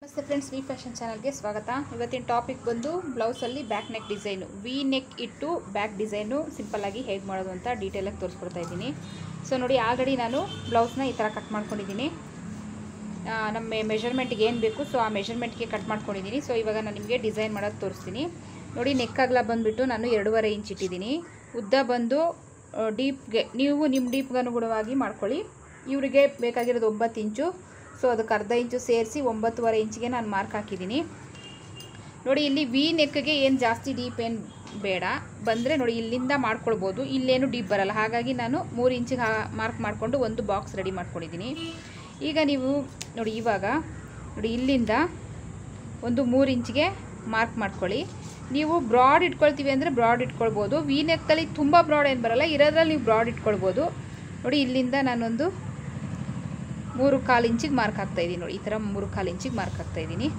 ನಮಸ್ತೆ friends V fashion ಚಾನಲ್ಗೆ ಸ್ವಾಗತ ಇವತ್ತಿನ ಟಾಪಿಕ್ ಬಂದು ಬ್ಲೌಸಲ್ಲಿ back neck design V neck ಇಟ್ಟು ಬ್ಯಾಕ್ ಡಿಸೈನು ಸಿಂಪಲ್ಲಾಗಿ ಹೇಗೆ ಮಾಡೋದು ಅಂತ ಡೀಟೇಲಾಗಿ ತೋರಿಸ್ಕೊಡ್ತಾ ಇದ್ದೀನಿ ಸೊ ನೋಡಿ ಆಲ್ರೆಡಿ ನಾನು ಬ್ಲೌಸ್ನ ಈ ಥರ ಕಟ್ ಮಾಡ್ಕೊಂಡಿದ್ದೀನಿ ಆ, ನಮ್ಮ ಮೆಷರ್ಮೆಂಟ್ಗೆ ಏನು ಬೇಕು ಸೊ ಆ ಮೆಷರ್ಮೆಂಟ್ಗೆ ಕಟ್ ಮಾಡ್ಕೊಂಡಿದ್ದೀನಿ ಸೊ ಇವಾಗ ನಾನು ನಿಮಗೆ ಡಿಸೈನ್ ಮಾಡೋದು ತೋರಿಸ್ತೀನಿ ನೋಡಿ ನೆಕ್ ಅಗಲ ಬಂದುಬಿಟ್ಟು ನಾನು ಎರಡೂವರೆ ಇಂಚ್ ಇಟ್ಟಿದ್ದೀನಿ ಉದ್ದ ಬಂದು ಡೀಪ್ಗೆ ನೀವು ನಿಮ್ಮ ಡೀಪ್ಗೆ ಅನುಗುಣವಾಗಿ ಮಾಡ್ಕೊಳ್ಳಿ ಇವರಿಗೆ ಬೇಕಾಗಿರೋದು ಒಂಬತ್ತು ಇಂಚು ಸೊ ಅದಕ್ಕೆ ಅರ್ಧ ಇಂಚು ಸೇರಿಸಿ ಒಂಬತ್ತುವರೆ ಇಂಚಿಗೆ ನಾನು ಮಾರ್ಕ್ ಹಾಕಿದ್ದೀನಿ ನೋಡಿ ಇಲ್ಲಿ ವಿ ನೆಕ್ಗೆ ಏನು ಜಾಸ್ತಿ ಡೀಪ್ ಏನು ಬೇಡ ಬಂದರೆ ನೋಡಿ ಇಲ್ಲಿಂದ ಮಾಡ್ಕೊಳ್ಬೋದು ಇಲ್ಲೇನು ಡೀಪ್ ಬರಲ್ಲ ಹಾಗಾಗಿ ನಾನು ಮೂರು ಇಂಚಿಗೆ ಮಾರ್ಕ್ ಮಾಡಿಕೊಂಡು ಒಂದು ಬಾಕ್ಸ್ ರೆಡಿ ಮಾಡ್ಕೊಂಡಿದ್ದೀನಿ ಈಗ ನೀವು ನೋಡಿ ಇವಾಗ ನೋಡಿ ಇಲ್ಲಿಂದ ಒಂದು ಮೂರು ಇಂಚಿಗೆ ಮಾರ್ಕ್ ಮಾಡ್ಕೊಳ್ಳಿ ನೀವು ಬ್ರಾಡ್ ಇಟ್ಕೊಳ್ತೀವಿ ಅಂದರೆ ಬ್ರಾಡ್ ಇಟ್ಕೊಳ್ಬೋದು ವಿ ನೆಕ್ಕಲ್ಲಿ ತುಂಬ ಬ್ರಾಡ್ ಏನು ಬರಲ್ಲ ಇರೋದ್ರಲ್ಲಿ ನೀವು ಬ್ರಾಡ್ ಇಟ್ಕೊಳ್ಬೋದು ನೋಡಿ ಇಲ್ಲಿಂದ ನಾನೊಂದು ಮೂರು ಕಾಲು ಇಂಚಿಗೆ ಮಾರ್ಕ್ ಹಾಕ್ತಾ ಇದ್ದೀನಿ ನೋಡಿ ಈ ಥರ ಮೂರು ಕಾಲು ಇಂಚಿಗೆ ಮಾರ್ಕ್ ಹಾಕ್ತಾ ಇದ್ದೀನಿ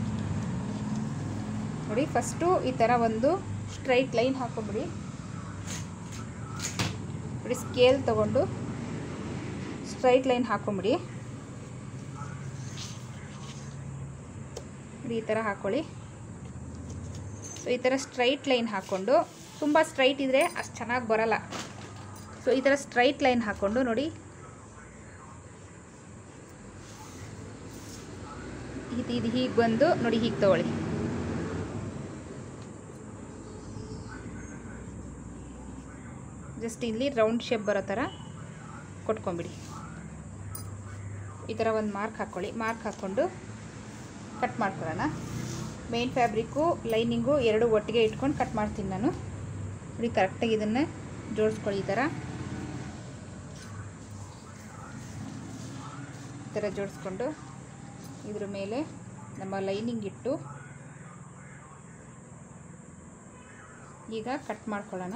ನೋಡಿ ಫಸ್ಟು ಈ ಥರ ಒಂದು ಸ್ಟ್ರೈಟ್ ಲೈನ್ ಹಾಕೊಂಬಿಡಿ ನೋಡಿ ಸ್ಕೇಲ್ ತಗೊಂಡು ಸ್ಟ್ರೈಟ್ ಲೈನ್ ಹಾಕೊಂಬಿಡಿ ನೋಡಿ ಈ ಥರ ಹಾಕ್ಕೊಳ್ಳಿ ಸೊ ಈ ಥರ ಸ್ಟ್ರೈಟ್ ಲೈನ್ ಹಾಕ್ಕೊಂಡು ತುಂಬ ಸ್ಟ್ರೈಟ್ ಇದ್ದರೆ ಅಷ್ಟು ಚೆನ್ನಾಗಿ ಬರಲ್ಲ ಸೊ ಈ ಥರ ಸ್ಟ್ರೈಟ್ ಲೈನ್ ಹಾಕ್ಕೊಂಡು ನೋಡಿ ಇದು ಇದು ಹೀಗೆ ಬಂದು ನೋಡಿ ಹೀಗೆ ತಗೊಳ್ಳಿ ಜಸ್ಟ್ ಇಲ್ಲಿ ರೌಂಡ್ ಶೇಪ್ ಬರೋ ಥರ ಕೊಟ್ಕೊಂಬಿಡಿ ಈ ಥರ ಒಂದು ಮಾರ್ಕ್ ಹಾಕ್ಕೊಳ್ಳಿ ಮಾರ್ಕ್ ಹಾಕ್ಕೊಂಡು ಕಟ್ ಮಾಡ್ಕೊಳ್ಳೋಣ ಮೇನ್ ಫ್ಯಾಬ್ರಿಕ್ಕು ಲೈನಿಂಗು ಎರಡು ಒಟ್ಟಿಗೆ ಇಟ್ಕೊಂಡು ಕಟ್ ಮಾಡ್ತೀನಿ ನಾನು ನೋಡಿ ಕರೆಕ್ಟಾಗಿ ಇದನ್ನು ಜೋಡಿಸ್ಕೊಳ್ಳಿ ಈ ಥರ ಈ ಥರ ಜೋಡಿಸ್ಕೊಂಡು ಇದ್ರ ಮೇಲೆ ನಮ್ಮ ಲೈನಿಂಗ್ ಇಟ್ಟು ಈಗ ಕಟ್ ಮಾಡ್ಕೊಳ್ಳೋಣ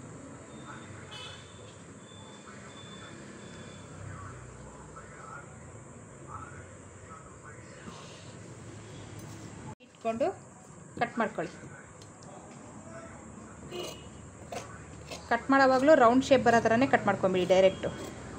ಇಟ್ಕೊಂಡು ಕಟ್ ಮಾಡ್ಕೊಳ್ಳಿ ಕಟ್ ಮಾಡೋವಾಗಲೂ ರೌಂಡ್ ಶೇಪ್ ಬರೋ ಥರನೇ ಕಟ್ ಮಾಡ್ಕೊಂಬಿಡಿ ಡೈರೆಕ್ಟು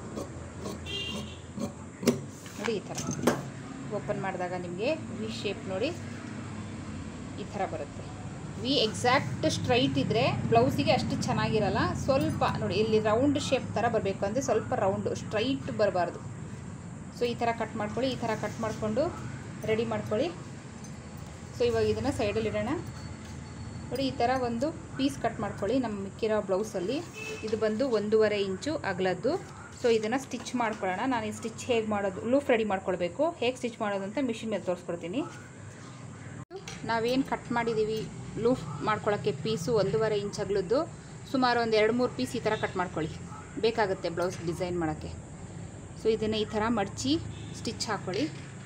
ನೋಡಿ ಈ ಥರ ಓಪನ್ ಮಾಡಿದಾಗ ನಿಮಗೆ ವಿ ಶೇಪ್ ನೋಡಿ ಈ ಥರ ಬರುತ್ತೆ ವಿ ಎಕ್ಸಾಕ್ಟ್ ಸ್ಟ್ರೈಟ್ ಇದ್ದರೆ ಬ್ಲೌಸಿಗೆ ಅಷ್ಟು ಚೆನ್ನಾಗಿರಲ್ಲ ಸ್ವಲ್ಪ ನೋಡಿ ಇಲ್ಲಿ ರೌಂಡ್ ಶೇಪ್ ಥರ ಬರಬೇಕು ಅಂದರೆ ಸ್ವಲ್ಪ ರೌಂಡು ಸ್ಟ್ರೈಟ್ ಬರಬಾರ್ದು ಸೊ ಈ ಥರ ಕಟ್ ಮಾಡ್ಕೊಳ್ಳಿ ಈ ಥರ ಕಟ್ ಮಾಡಿಕೊಂಡು ರೆಡಿ ಮಾಡ್ಕೊಳ್ಳಿ ಸೊ ಇವಾಗ ಇದನ್ನು ಸೈಡಲ್ಲಿ ಇಡೋಣ ನೋಡಿ ಈ ಥರ ಒಂದು ಪೀಸ್ ಕಟ್ ಮಾಡ್ಕೊಳ್ಳಿ ನಮ್ಮ ಮಿಕ್ಕಿರೋ ಬ್ಲೌಸಲ್ಲಿ ಇದು ಬಂದು ಒಂದೂವರೆ ಇಂಚು ಅಗಲದ್ದು ಸೊ ಇದನ್ನು ಸ್ಟಿಚ್ ಮಾಡ್ಕೊಳ್ಳೋಣ ನಾನು ಈ ಸ್ಟಿಚ್ ಹೇಗೆ ಮಾಡೋದು ಲೂಫ್ ರೆಡಿ ಮಾಡ್ಕೊಳ್ಬೇಕು ಹೇಗೆ ಸ್ಟಿಚ್ ಮಾಡೋದು ಅಂತ ಮಿಷಿನ್ ಮೇಲೆ ತೋರಿಸ್ಕೊಡ್ತೀನಿ ನಾವೇನು ಕಟ್ ಮಾಡಿದ್ದೀವಿ ಲೂಫ್ ಮಾಡ್ಕೊಳ್ಳೋಕ್ಕೆ ಪೀಸು ಒಂದೂವರೆ ಇಂಚ್ ಅಗಲದ್ದು ಸುಮಾರು ಒಂದು ಎರಡು ಮೂರು ಪೀಸ್ ಈ ಥರ ಕಟ್ ಮಾಡ್ಕೊಳ್ಳಿ ಬೇಕಾಗುತ್ತೆ ಬ್ಲೌಸ್ ಡಿಸೈನ್ ಮಾಡೋಕ್ಕೆ ಸೊ ಇದನ್ನು ಈ ಥರ ಮಡಚಿ ಸ್ಟಿಚ್ ಹಾಕ್ಕೊಳ್ಳಿ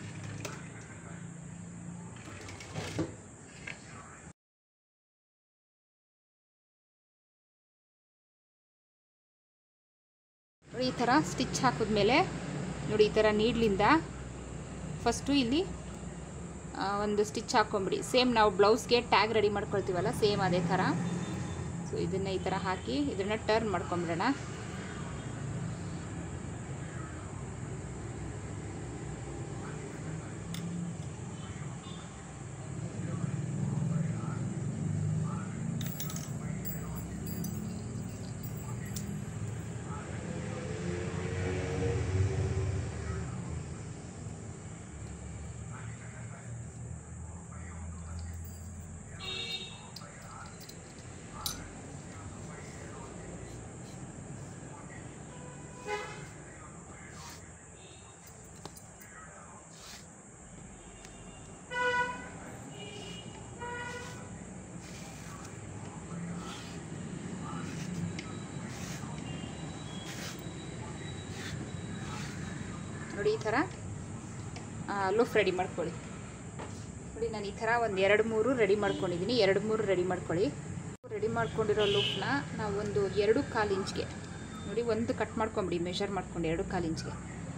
ನೋಡಿ ಈ ಥರ ಸ್ಟಿಚ್ ಹಾಕಿದ್ಮೇಲೆ ನೋಡಿ ಈ ಥರ ನೀಡ್ಲಿಂದ ಫಸ್ಟು ಇಲ್ಲಿ ಆ, ಒಂದು ಸ್ಟಿಚ್ ಹಾಕ್ಕೊಂಬಿಡಿ ಸೇಮ್ ನಾವು ಬ್ಲೌಸ್ಗೆ ಟ್ಯಾಗ್ ರೆಡಿ ಮಾಡ್ಕೊಳ್ತೀವಲ್ಲ ಸೇಮ್ ಅದೇ ಥರ ಸೊ ಇದನ್ನು ಈ ಥರ ಹಾಕಿ ಇದನ್ನು ಟರ್ನ್ ಮಾಡ್ಕೊಂಬಿಡೋಣ ನೋಡಿ ಈ ಥರ ಲೂಫ್ ರೆಡಿ ಮಾಡ್ಕೊಳ್ಳಿ ನೋಡಿ ನಾನು ಈ ಥರ ಒಂದು ಎರಡು ಮೂರು ರೆಡಿ ಮಾಡ್ಕೊಂಡಿದ್ದೀನಿ ಎರಡು ಮೂರು ರೆಡಿ ಮಾಡ್ಕೊಳ್ಳಿ ರೆಡಿ ಮಾಡ್ಕೊಂಡಿರೋ ಲೂಫ್ನ ನಾವು ಒಂದು ಎರಡು ಕಾಲು ಇಂಚ್ಗೆ ನೋಡಿ ಒಂದು ಕಟ್ ಮಾಡ್ಕೊಂಬಿಡಿ ಮೆಷರ್ ಮಾಡ್ಕೊಂಡು ಎರಡು ಕಾಲು ಇಂಚ್ಗೆ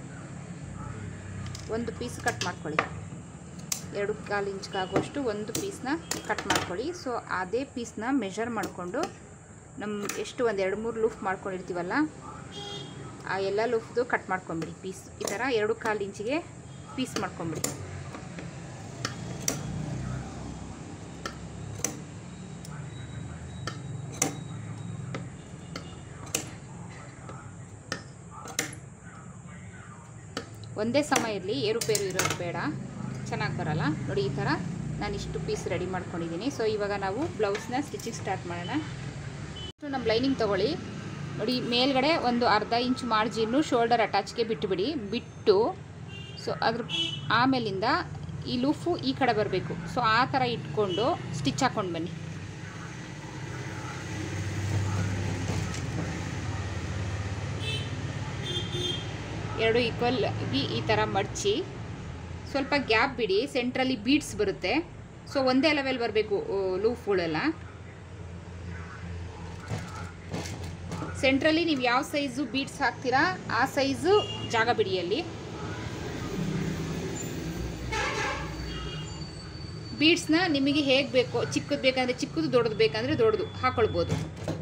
ಒಂದು ಪೀಸ್ ಕಟ್ ಮಾಡ್ಕೊಳ್ಳಿ ಎರಡು ಕಾಲು ಇಂಚ್ಗೆ ಆಗುವಷ್ಟು ಒಂದು ಪೀಸ್ನ ಕಟ್ ಮಾಡ್ಕೊಳ್ಳಿ ಸೊ ಅದೇ ಪೀಸ್ನ ಮೆಷರ್ ಮಾಡಿಕೊಂಡು ನಮ್ಮ ಎಷ್ಟು ಒಂದು ಎರಡು ಮೂರು ಲೂಫ್ ಮಾಡ್ಕೊಂಡಿರ್ತೀವಲ್ಲ ಆ ಎಲ್ಲ ಲೂಫ್ದು ಕಟ್ ಮಾಡ್ಕೊಂಬಿಡಿ ಪೀಸ್ ಈ ಥರ ಎರಡು ಕಾಲು ಇಂಚಿಗೆ ಪೀಸ್ ಮಾಡ್ಕೊಂಬಿಡಿ ಒಂದೇ ಸಮ ಇರಲಿ ಏರುಪೇರು ಇರೋದು ಬೇಡ ಚೆನ್ನಾಗಿ ಬರಲ್ಲ ನೋಡಿ ಈ ಥರ ನಾನು ಇಷ್ಟು ಪೀಸ್ ರೆಡಿ ಮಾಡ್ಕೊಂಡಿದ್ದೀನಿ ಸೊ ಇವಾಗ ನಾವು ಬ್ಲೌಸ್ನ ಸ್ಟಿಚಿಂಗ್ ಸ್ಟಾರ್ಟ್ ಮಾಡೋಣ ಫಸ್ಟು ನಮ್ಮ ಲೈನಿಂಗ್ ತೊಗೊಳ್ಳಿ ನೋಡಿ ಮೇಲ್ಗಡೆ ಒಂದು ಅರ್ಧ ಇಂಚ್ ಮಾರ್ಜಿನ್ನು ಶೋಲ್ಡರ್ ಅಟ್ಯಾಚ್ಗೆ ಬಿಟ್ಟುಬಿಡಿ ಬಿಟ್ಟು ಸೊ ಅದ್ರ ಆಮೇಲಿಂದ ಈ ಲೂಫು ಈ ಕಡೆ ಬರಬೇಕು ಸೊ ಆ ಥರ ಇಟ್ಕೊಂಡು ಸ್ಟಿಚ್ ಹಾಕ್ಕೊಂಡು ಬನ್ನಿ ಎರಡು ಈಕ್ವಲ್ ಆಗಿ ಈ ಥರ ಮಡಚಿ ಸ್ವಲ್ಪ ಗ್ಯಾಪ್ ಬಿಡಿ ಸೆಂಟ್ರಲ್ಲಿ ಬೀಡ್ಸ್ ಬರುತ್ತೆ ಸೊ ಒಂದೇ ಲೆವೆಲ್ ಬರಬೇಕು ಲೂಫ್ಗಳೆಲ್ಲ ಸೆಂಟ್ರಲ್ಲಿ ನೀವು ಯಾವ ಸೈಜು ಬೀಡ್ಸ್ ಹಾಕ್ತೀರಾ ಆ ಸೈಜು ಜಾಗ ಬಿಡಿ ಅಲ್ಲಿ ಬೀಡ್ಸ್ನ ನಿಮಗೆ ಹೇಗೆ ಬೇಕೋ ಚಿಕ್ಕದು ಬೇಕಂದರೆ ಚಿಕ್ಕದು ದೊಡ್ಡದು ಬೇಕಂದರೆ ದೊಡ್ಡದು ಹಾಕೊಳ್ಬೋದು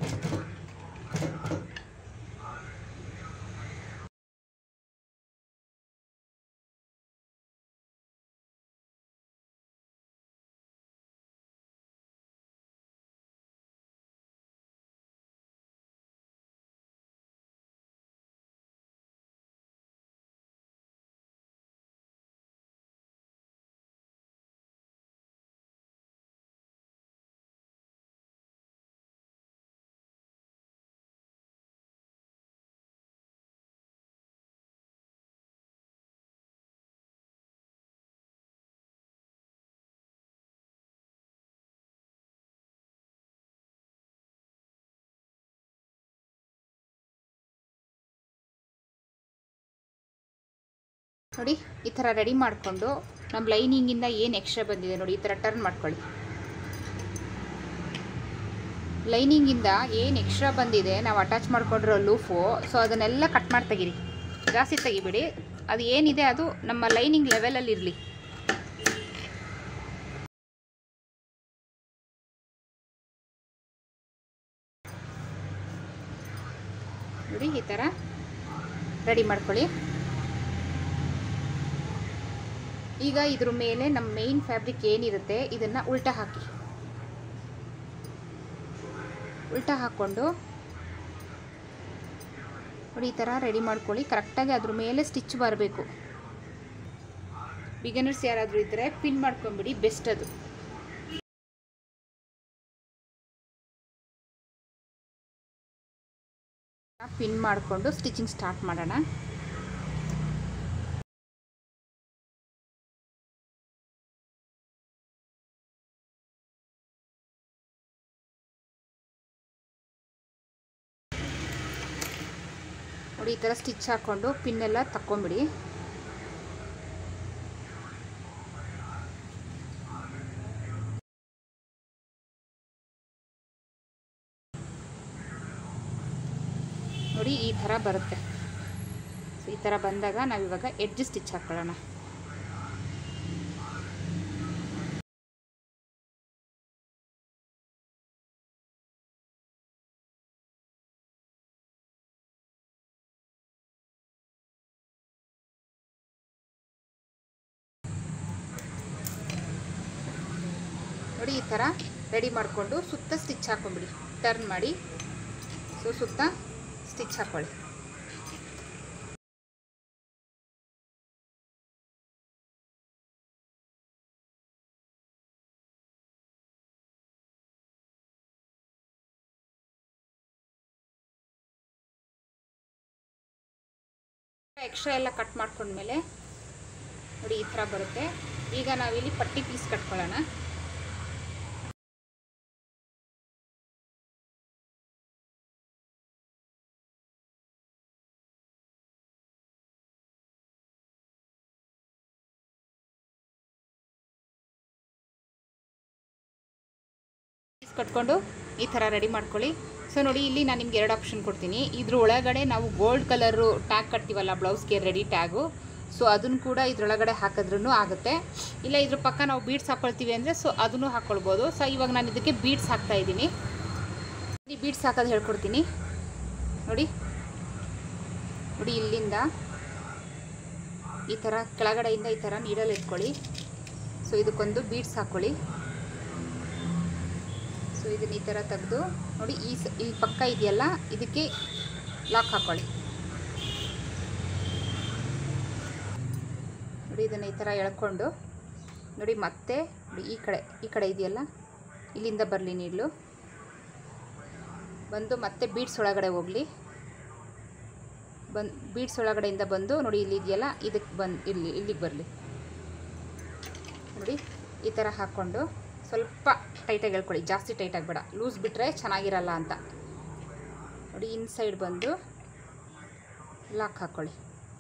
ನೋಡಿ ಈ ಥರ ರೆಡಿ ಮಾಡಿಕೊಂಡು ನಮ್ಮ ಲೈನಿಂಗಿಂದ ಏನು ಎಕ್ಸ್ಟ್ರಾ ಬಂದಿದೆ ನೋಡಿ ಈ ಥರ ಟರ್ನ್ ಮಾಡ್ಕೊಳ್ಳಿ ಲೈನಿಂಗಿಂದ ಏನು ಎಕ್ಸ್ಟ್ರಾ ಬಂದಿದೆ ನಾವು ಅಟ್ಯಾಚ್ ಮಾಡ್ಕೊಂಡಿರೋ ಲೂಫು ಸೊ ಅದನ್ನೆಲ್ಲ ಕಟ್ ಮಾಡಿ ತೆಗೀರಿ ಜಾಸ್ತಿ ತೆಗಿಬೇಡಿ ಅದು ಏನಿದೆ ಅದು ನಮ್ಮ ಲೈನಿಂಗ್ ಲೆವೆಲಲ್ಲಿ ಇರಲಿ ನೋಡಿ ಈ ಥರ ರೆಡಿ ಮಾಡ್ಕೊಳ್ಳಿ ಈಗ ಇದ್ರ ಮೇಲೆ ನಮ್ಮ ಮೇಯ್ನ್ ಫ್ಯಾಬ್ರಿಕ್ ಏನಿರುತ್ತೆ ಇದನ್ನು ಉಲ್ಟಾ ಹಾಕಿ ಉಲ್ಟಾ ಹಾಕ್ಕೊಂಡು ನೋಡಿ ಈ ಥರ ರೆಡಿ ಮಾಡ್ಕೊಳ್ಳಿ ಕರೆಕ್ಟಾಗಿ ಅದ್ರ ಮೇಲೆ ಸ್ಟಿಚ್ ಬರಬೇಕು ಬಿಗನರ್ಸ್ ಯಾರಾದರೂ ಇದ್ದರೆ ಪಿನ್ ಮಾಡ್ಕೊಂಬಿಡಿ ಬೆಸ್ಟ್ ಅದು ಪಿನ್ ಮಾಡಿಕೊಂಡು ಸ್ಟಿಚಿಂಗ್ ಸ್ಟಾರ್ಟ್ ಮಾಡೋಣ ನೋಡಿ ಈ ಥರ ಸ್ಟಿಚ್ ಹಾಕ್ಕೊಂಡು ಪಿನ್ನೆಲ್ಲ ತಕ್ಕೊಂಬಿಡಿ ನೋಡಿ ಈ ಥರ ಬರುತ್ತೆ ಸೊ ಈ ಥರ ಬಂದಾಗ ನಾವಿವಾಗ ಎಡ್ಜ್ ಸ್ಟಿಚ್ ಹಾಕ್ಕೊಳ್ಳೋಣ ನೋಡಿ ಈ ಥರ ರೆಡಿ ಮಾಡಿಕೊಂಡು ಸುತ್ತ ಸ್ಟಿಚ್ ಹಾಕೊಂಬಿಡಿ ಟರ್ನ್ ಮಾಡಿ ಸೊ ಸುತ್ತ ಸ್ಟಿಚ್ ಹಾಕ್ಕೊಳ್ಳಿ ಎಕ್ಸ್ಟ್ರಾ ಎಲ್ಲ ಕಟ್ ಮಾಡ್ಕೊಂಡ್ಮೇಲೆ ನೋಡಿ ಈ ಥರ ಬರುತ್ತೆ ಈಗ ನಾವಿಲ್ಲಿ ಪಟ್ಟಿ ಪೀಸ್ ಕಟ್ಕೊಳ್ಳೋಣ ಪೀಸ್ ಕಟ್ಕೊಂಡು ಈ ಥರ ರೆಡಿ ಮಾಡ್ಕೊಳ್ಳಿ ಸೊ ನೋಡಿ ಇಲ್ಲಿ ನಾನು ನಿಮ್ಗೆ ಎರಡು ಆಪ್ಷನ್ ಕೊಡ್ತೀನಿ ಇದ್ರ ಒಳಗಡೆ ನಾವು ಗೋಲ್ಡ್ ಕಲರು ಟ್ಯಾಗ್ ಕಟ್ತೀವಲ್ಲ ಬ್ಲೌಸ್ಗೆ ರೆಡಿ ಟ್ಯಾಗು ಸೊ ಅದನ್ನು ಕೂಡ ಇದ್ರೊಳಗಡೆ ಹಾಕಿದ್ರೂ ಆಗುತ್ತೆ ಇಲ್ಲ ಇದ್ರ ಪಕ್ಕ ನಾವು ಬೀಡ್ಸ್ ಹಾಕ್ಕೊಳ್ತೀವಿ ಅಂದರೆ ಸೊ ಅದನ್ನು ಹಾಕ್ಕೊಳ್ಬೋದು ಸೊ ಇವಾಗ ನಾನು ಇದಕ್ಕೆ ಬೀಡ್ಸ್ ಹಾಕ್ತಾ ಇದ್ದೀನಿ ಈ ಬೀಡ್ಸ್ ಹಾಕೋದು ಹೇಳ್ಕೊಡ್ತೀನಿ ನೋಡಿ ನೋಡಿ ಇಲ್ಲಿಂದ ಈ ಥರ ಕೆಳಗಡೆಯಿಂದ ಈ ಥರ ನೀಡಲ್ ಎತ್ಕೊಳ್ಳಿ ಸೊ ಇದಕ್ಕೊಂದು ಬೀಡ್ಸ್ ಹಾಕ್ಕೊಳ್ಳಿ ಸೊ ಇದನ್ನ ಈ ಥರ ತೆಗೆದು ನೋಡಿ ಈ ಸ ಈ ಪಕ್ಕ ಇದೆಯಲ್ಲ ಇದಕ್ಕೆ ಲಾಕ್ ಹಾಕ್ಕೊಳ್ಳಿ ನೋಡಿ ಇದನ್ನು ಈ ಥರ ಎಳ್ಕೊಂಡು ನೋಡಿ ಮತ್ತೆ ನೋಡಿ ಈ ಕಡೆ ಈ ಕಡೆ ಇದೆಯಲ್ಲ ಇಲ್ಲಿಂದ ಬರಲಿ ನೀಡ್ಲು ಬಂದು ಮತ್ತೆ ಬೀಡ್ಸ್ ಒಳಗಡೆ ಹೋಗಲಿ ಬಂದು ಬೀಡ್ಸ್ ಒಳಗಡೆಯಿಂದ ಬಂದು ನೋಡಿ ಇಲ್ಲಿ ಇದೆಯಲ್ಲ ಇದಕ್ಕೆ ಬಂದು ಇಲ್ಲಿ ಇಲ್ಲಿಗೆ ಬರಲಿ ನೋಡಿ ಈ ಥರ ಹಾಕ್ಕೊಂಡು ಸ್ವಲ್ಪ ಟೈಟಾಗಿ ಹೇಳ್ಕೊಳ್ಳಿ ಜಾಸ್ತಿ ಟೈಟ್ ಆಗಬೇಡ ಲೂಸ್ ಬಿಟ್ಟರೆ ಚೆನ್ನಾಗಿರಲ್ಲ ಅಂತ ನೋಡಿ ಇನ್ಸೈಡ್ ಬಂದು ಲಾಕ್ ಹಾಕ್ಕೊಳ್ಳಿ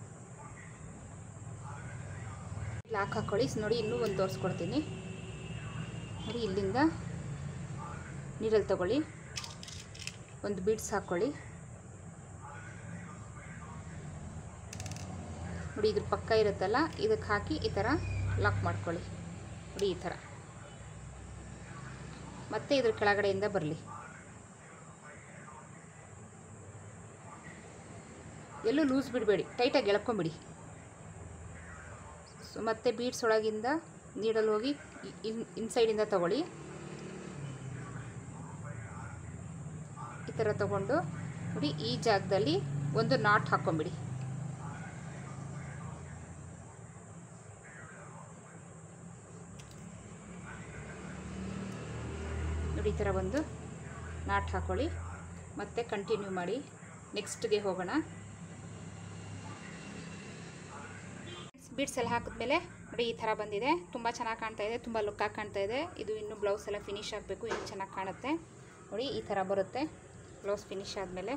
ಲಾಕ್ ಹಾಕ್ಕೊಳ್ಳಿ ನೋಡಿ ಇನ್ನೂ ಒಂದು ತೋರಿಸ್ಕೊಡ್ತೀನಿ ನೋಡಿ ಇಲ್ಲಿಂದ ನೀರಲ್ಲಿ ತಗೊಳ್ಳಿ ಒಂದು ಬೀಡ್ಸ್ ಹಾಕ್ಕೊಳ್ಳಿ ನೋಡಿ ಇದ್ರ ಪಕ್ಕ ಇರುತ್ತಲ್ಲ ಇದಕ್ಕೆ ಹಾಕಿ ಈ ಥರ ಲಾಕ್ ಮಾಡ್ಕೊಳ್ಳಿ ನೋಡಿ ಈ ಥರ ಮತ್ತೆ ಇದ್ರ ಕೆಳಗಡೆಯಿಂದ ಬರಲಿ ಎಲ್ಲೂ ಲೂಸ್ ಬಿಡಬೇಡಿ ಟೈಟಾಗಿ ಎಳ್ಕೊಂಬಿಡಿ ಸೊ ಮತ್ತೆ ಬೀಡ್ಸ್ ಒಳಗಿಂದ ನೀಡಲ್ಲಿ ಹೋಗಿ ಇನ್ ಇನ್ಸೈಡಿಂದ ತಗೊಳ್ಳಿ ಈ ಥರ ತಗೊಂಡು ನೋಡಿ ಈ ಜಾಗದಲ್ಲಿ ಒಂದು ನಾಟ್ ಹಾಕ್ಕೊಂಬಿಡಿ ನೋಡಿ ಈ ಥರ ಒಂದು ನಾಟ್ ಹಾಕ್ಕೊಳ್ಳಿ ಮತ್ತೆ ಕಂಟಿನ್ಯೂ ಮಾಡಿ ನೆಕ್ಸ್ಟ್ಗೆ ಹೋಗೋಣ ಬೀಡ್ಸ್ ಎಲ್ಲ ಹಾಕಿದ್ಮೇಲೆ ನೋಡಿ ಈ ಥರ ಬಂದಿದೆ ತುಂಬ ಚೆನ್ನಾಗಿ ಕಾಣ್ತಾ ಇದೆ ತುಂಬ ಲುಕ್ಕಾಗಿ ಕಾಣ್ತಾ ಇದೆ ಇದು ಇನ್ನೂ ಬ್ಲೌಸ್ ಎಲ್ಲ ಫಿನಿಶ್ ಆಗಬೇಕು ಇನ್ನೂ ಚೆನ್ನಾಗಿ ಕಾಣುತ್ತೆ ನೋಡಿ ಈ ಥರ ಬರುತ್ತೆ ಬ್ಲೌಸ್ ಫಿನಿಶ್ ಆದಮೇಲೆ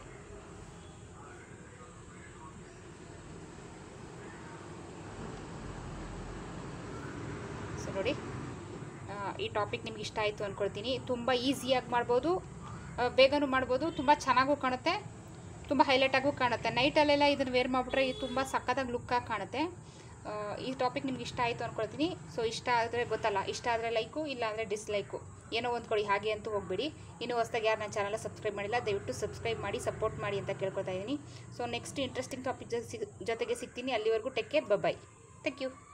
ಸೊ ನೋಡಿ ಆ, ಈ ಟಾಪಿಕ್ ನಿಮ್ಗೆ ಇಷ್ಟ ಆಯಿತು ಅಂದ್ಕೊಳ್ತೀನಿ ತುಂಬ ಈಸಿಯಾಗಿ ಮಾಡ್ಬೋದು ಆ, ಬೇಗನೂ ಮಾಡ್ಬೋದು ತುಂಬ ಚೆನ್ನಾಗೂ ಕಾಣುತ್ತೆ ತುಂಬ ಹೈಲೈಟಾಗೂ ಕಾಣುತ್ತೆ ನೈಟಲ್ಲೆಲ್ಲ ಇದನ್ನು ವೇರ್ ಮಾಡಿಬಿಟ್ರೆ ಇದು ತುಂಬ ಸಕ್ಕತ್ತಾಗಿ ಲುಕ್ಕಾಗಿ ಕಾಣುತ್ತೆ ಆ, ಈ ಟಾಪಿಕ್ ನಿಮ್ಗೆ ಇಷ್ಟ ಆಯಿತು ಅಂದ್ಕೊಳ್ತೀನಿ ಸೊ ಇಷ್ಟ ಆದರೆ ಗೊತ್ತಲ್ಲ ಇಷ್ಟ ಆದರೆ ಲೈಕು ಇಲ್ಲ ಅಂದರೆ ಡಿಸ್ಲೈಕು ಏನೋ ಒಂದು ಕೊಡಿ ಹಾಗೆ ಅಂತೂ ಹೋಗಬೇಡಿ ಇನ್ನೂ ಹೊಸ್ದಾಗಿ ಯಾರು ನನ್ನ ಚಾನಲ್ ಸಬ್ಸ್ಕ್ರೈಬ್ ಮಾಡಿಲ್ಲ ದಯವಿಟ್ಟು ಸಬ್ಸ್ಕ್ರೈಬ್ ಮಾಡಿ ಸಪೋರ್ಟ್ ಮಾಡಿ ಅಂತ ಕೇಳ್ಕೊತಾ ಇದ್ದೀನಿ ಸೊ ನೆಕ್ಸ್ಟ್ ಇಂಟ್ರೆಸ್ಟಿಂಗ್ ಟಾಪಿಕ್ ಜೊತೆಗೆ ಸಿಗ್ತೀನಿ ಅಲ್ಲಿವರೆಗೂ take care bye thank you